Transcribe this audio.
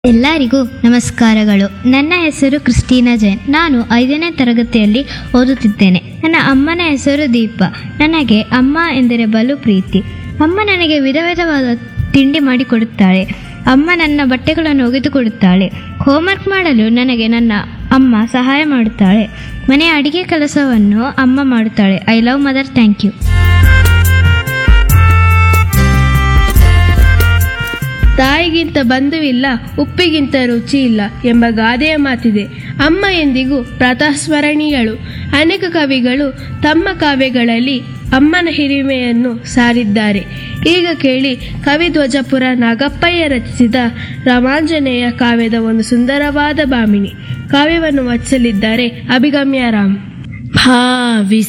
ಎಲ್ಲರಿಗೂ ನಮಸ್ಕಾರಗಳು ನನ್ನ ಹೆಸರು ಕ್ರಿಸ್ಟೀನಾ ಜೈನ್ ನಾನು ಐದನೇ ತರಗತಿಯಲ್ಲಿ ಓದುತ್ತಿದ್ದೇನೆ ನನ್ನ ಅಮ್ಮನ ಹೆಸರು ದೀಪ ನನಗೆ ಅಮ್ಮ ಎಂದರೆ ಬಲು ಪ್ರೀತಿ ಅಮ್ಮ ನನಗೆ ವಿಧ ವಿಧವಾದ ತಿಂಡಿ ಮಾಡಿಕೊಡುತ್ತಾಳೆ ಅಮ್ಮ ನನ್ನ ಬಟ್ಟೆಗಳನ್ನು ಒಗೆದುಕೊಡುತ್ತಾಳೆ ಹೋಮ್ವರ್ಕ್ ಮಾಡಲು ನನಗೆ ನನ್ನ ಅಮ್ಮ ಸಹಾಯ ಮಾಡುತ್ತಾಳೆ ಮನೆಯ ಅಡಿಗೆ ಕೆಲಸವನ್ನು ಅಮ್ಮ ಮಾಡುತ್ತಾಳೆ I love mother thank you ತಾಯಿಗಿಂತ ಬಂಧುವಿಲ್ಲ ಉಪ್ಪಿಗಿಂತ ರುಚಿ ಇಲ್ಲ ಎಂಬ ಗಾದೆಯ ಮಾತಿದೆ ಅಮ್ಮ ಎಂದಿಗೂ ಪ್ರಾತಃಸ್ಮರಣೀಯಳು ಅನೇಕ ಕವಿಗಳು ತಮ್ಮ ಕಾವ್ಯಗಳಲ್ಲಿ ಅಮ್ಮನ ಹಿರಿಮೆಯನ್ನು ಸಾರಿದ್ದಾರೆ ಈಗ ಕೇಳಿ ಕವಿ ಧ್ವಜಪುರ ನಾಗಪ್ಪಯ್ಯ ರಚಿಸಿದ ರಾಮಾಂಜನೇಯ ಕಾವ್ಯದ ಒಂದು ಸುಂದರವಾದ ಬಾಮಿನಿ ಕಾವ್ಯವನ್ನು ವಚಿಸಲಿದ್ದಾರೆ ಅಭಿಗಮ್ಯ ರಾಮ್ ಭಾವಿಸಿ